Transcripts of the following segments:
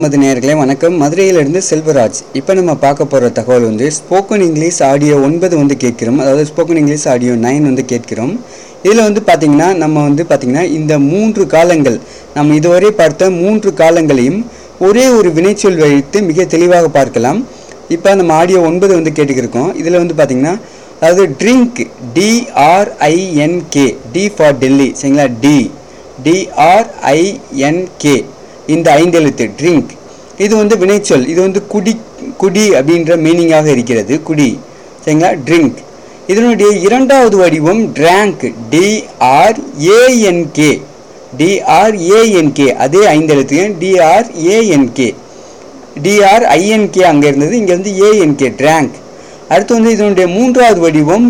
நமது நேயர்களே வணக்கம் மதுரையிலிருந்து செல்வராஜ் இப்போ நம்ம பார்க்க போகிற தகவல் வந்து ஸ்போக்கன் இங்கிலீஷ் ஆடியோ ஒன்பது வந்து கேட்கிறோம் அதாவது ஸ்போக்கன் இங்கிலீஷ் ஆடியோ நைன் வந்து கேட்கிறோம் இதில் வந்து பார்த்திங்கன்னா நம்ம வந்து பார்த்திங்கன்னா இந்த மூன்று காலங்கள் நம்ம இதுவரை பார்த்த மூன்று காலங்களையும் ஒரே ஒரு வினைச்சொல் வைத்து மிக தெளிவாக பார்க்கலாம் இப்போ நம்ம ஆடியோ ஒன்பது வந்து கேட்டுக்கிருக்கோம் இதில் வந்து பார்த்திங்கன்னா அதாவது drink D R I N K D for Delhi சரிங்களா டி டிஆர்ஐஎன்கே இந்த ஐந்தெழுத்து ட்ரிங்க் இது வந்து வினைச்சொல் இது வந்து குடி குடி அப்படின்ற மீனிங்காக இருக்கிறது குடி சரிங்களா ட்ரிங்க் இதனுடைய இரண்டாவது வடிவம் ட்ராங்க் டிஆர்ஏஎன்கே டிஆர்ஏஎன்கே அதே ஐந்தெழுத்து டிஆர்ஏஎன்கே டிஆர்ஐஎன்கே அங்கே இருந்தது இங்கே வந்து ஏஎன்கே ட்ராங்க் அடுத்து வந்து இதனுடைய மூன்றாவது வடிவம்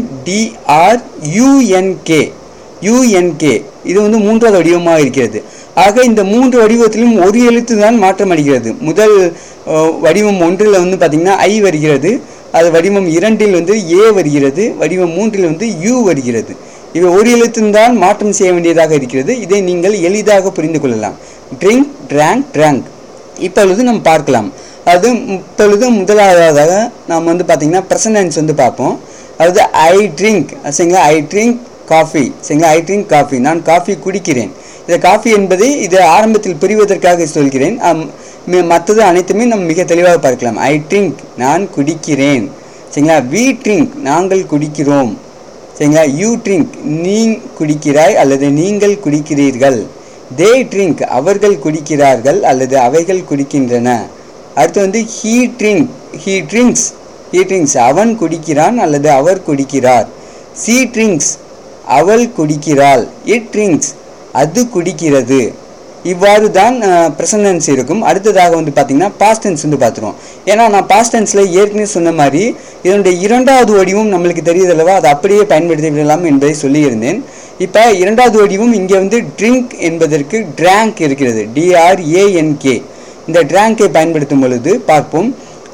டிஆர்யூஎன்கே யூஎன்கே இது வந்து மூன்றாவது வடிவமாக இருக்கிறது ஆக இந்த மூன்று வடிவத்திலும் ஒரு எழுத்து தான் மாற்றம் அடைகிறது முதல் அஹ், வடிவம் ஒன்றில் வந்து பார்த்திங்கன்னா ஐ வருகிறது அது வடிவம் இரண்டில் வந்து ஏ வருகிறது வடிவம் மூன்றில் வந்து யூ வருகிறது இவை ஒரு எழுத்துந்தான் மாற்றம் செய்ய வேண்டியதாக இருக்கிறது இதை நீங்கள் எளிதாக புரிந்து கொள்ளலாம் ட்ரிங்க் ட்ராங்க் ட்ராங்க் இப்பொழுது நம்ம பார்க்கலாம் அது இப்பொழுது முதலாவதாக நாம் வந்து பார்த்திங்கன்னா ப்ரெசன்டென்ஸ் வந்து பார்ப்போம் அதாவது ஐ ட்ரிங்க் சரிங்களா ஐ ட்ரிங்க் காஃபி சரிங்களா ஐ ட்ரிங்க் காஃபி நான் காஃபி குடிக்கிறேன் இந்த காஃபி என்பதை இது ஆரம்பத்தில் புரிவதற்காக சொல்கிறேன் அம், மி- மற்றது அனைத்துமே நம்ம மிக தெளிவாக பார்க்கலாம் ஐ ட்ரிங்க் நான் குடிக்கிறேன் சரிங்களா வி ட்ரிங்க் நாங்கள் குடிக்கிறோம் சரிங்களா யூ ட்ரிங்க் நீ குடிக்கிறாய் அல்லது நீங்கள் குடிக்கிறீர்கள் தே ட்ரிங்க் அவர்கள் குடிக்கிறார்கள் அல்லது அவைகள் குடிக்கின்றன அடுத்து வந்து he drink he drinks he drinks அவன் குடிக்கிறான் அல்லது அவர் குடிக்கிறார் சி ட்ரிங்க்ஸ் அவள் குடிக்கிறாள் இட் ட்ரிங்க்ஸ் அது குடிக்கிறது இவ்வாறு தான் ப்ரெசன்டென்ஸ் இருக்கும் அடுத்ததாக வந்து பார்த்தீங்கன்னா பாஸ்ட் டென்ஸ் வந்து பார்த்துருவோம் ஏன்னா நான் பாஸ்ட் டென்ஸில் ஏற்கனவே சொன்ன மாதிரி இதனுடைய இரண்டாவது வடிவம் நம்மளுக்கு தெரியுது அல்லவா அதை அப்படியே பயன்படுத்தி விடலாம் என்பதை சொல்லியிருந்தேன் இப்போ இரண்டாவது வடிவம் இங்கே வந்து ட்ரிங்க் என்பதற்கு ட்ராங்க் இருக்கிறது டிஆர்ஏஎன்கே இந்த ட்ராங்கை பயன்படுத்தும் பொழுது பார்ப்போம்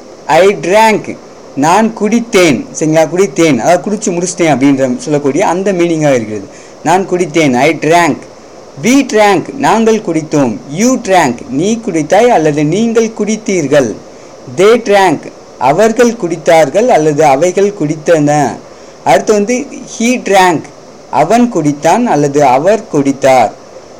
ஐ ட்ராங்க் நான் குடித்தேன் சரிங்களா குடித்தேன் அதாவது குடிச்சு முடிச்சிட்டேன் அப்படின்ற சொல்லக்கூடிய அந்த மீனிங்காக இருக்கிறது நான் குடித்தேன் ஐ ட்ராங்க் வி ட்ராங்க் நாங்கள் குடித்தோம் யூ ட்ராங்க் நீ குடித்தாய் அல்லது நீங்கள் குடித்தீர்கள் தே ட்ராங்க் அவர்கள் குடித்தார்கள் அல்லது அவைகள் குடித்தன அடுத்து வந்து ஹீ ட்ராங்க் அவன் குடித்தான் அல்லது அவர் குடித்தார்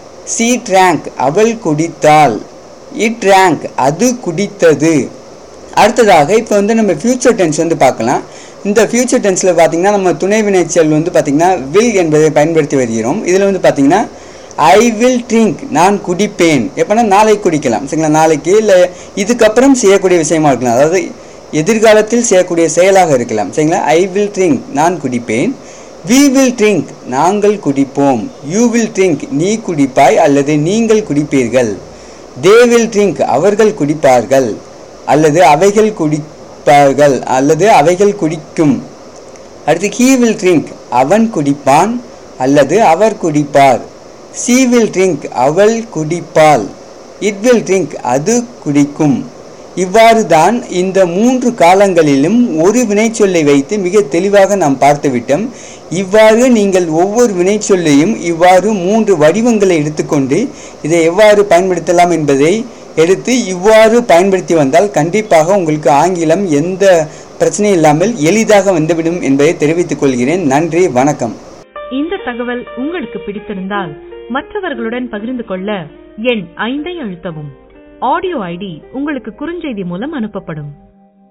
சி ட்ராங்க் அவள் குடித்தாள் இட் ட்ராங்க் அது குடித்தது அடுத்ததாக இப்போ வந்து நம்ம ஃபியூச்சர் டென்ஸ் வந்து பார்க்கலாம் இந்த ஃபியூச்சர் டென்ஸில் பார்த்தீங்கன்னா நம்ம துணை வினைச்சொல் வந்து பார்த்திங்கன்னா வில் என்பதை பயன்படுத்தி வருகிறோம் இதில் வந்து பார்த்திங்கன்னா ஐ வில் ட்ரிங்க் நான் குடிப்பேன் எப்போனா நாளை குடிக்கலாம் சரிங்களா நாளைக்கு இல்லை இதுக்கப்புறம் செய்யக்கூடிய விஷயமா இருக்கலாம் அதாவது எதிர்காலத்தில் செய்யக்கூடிய செயலாக இருக்கலாம் சரிங்களா ஐ வில் ட்ரிங்க் நான் குடிப்பேன் வி வில் ட்ரிங்க் நாங்கள் குடிப்போம் யூ வில் ட்ரிங்க் நீ குடிப்பாய் அல்லது நீங்கள் குடிப்பீர்கள் தே வில் ட்ரிங்க் அவர்கள் குடிப்பார்கள் அல்லது அவைகள் குடிப்பார்கள் அல்லது அவைகள் குடிக்கும் அடுத்து ஹீ வில் ட்ரிங்க் அவன் குடிப்பான் அல்லது அவர் குடிப்பார் சி வில் ட்ரிங்க் அவள் குடிப்பாள் இட் வில் ட்ரிங்க் அது குடிக்கும் இவ்வாறு தான் இந்த மூன்று காலங்களிலும் ஒரு வினைச்சொல்லை வைத்து மிக தெளிவாக நாம் பார்த்துவிட்டோம் இவ்வாறு நீங்கள் ஒவ்வொரு வினைச்சொல்லையும் இவ்வாறு மூன்று வடிவங்களை எடுத்துக்கொண்டு இதை எவ்வாறு பயன்படுத்தலாம் என்பதை எடுத்து இவ்வாறு பயன்படுத்தி வந்தால் கண்டிப்பாக உங்களுக்கு ஆங்கிலம் எந்த பிரச்சனையும் இல்லாமல் எளிதாக வந்துவிடும் என்பதை தெரிவித்துக் கொள்கிறேன் நன்றி வணக்கம் இந்த தகவல் உங்களுக்கு பிடித்திருந்தால் மற்றவர்களுடன் பகிர்ந்து கொள்ள எண் ஐந்தை அழுத்தவும் ஆடியோ ஐடி உங்களுக்கு குறுஞ்செய்தி மூலம் அனுப்பப்படும்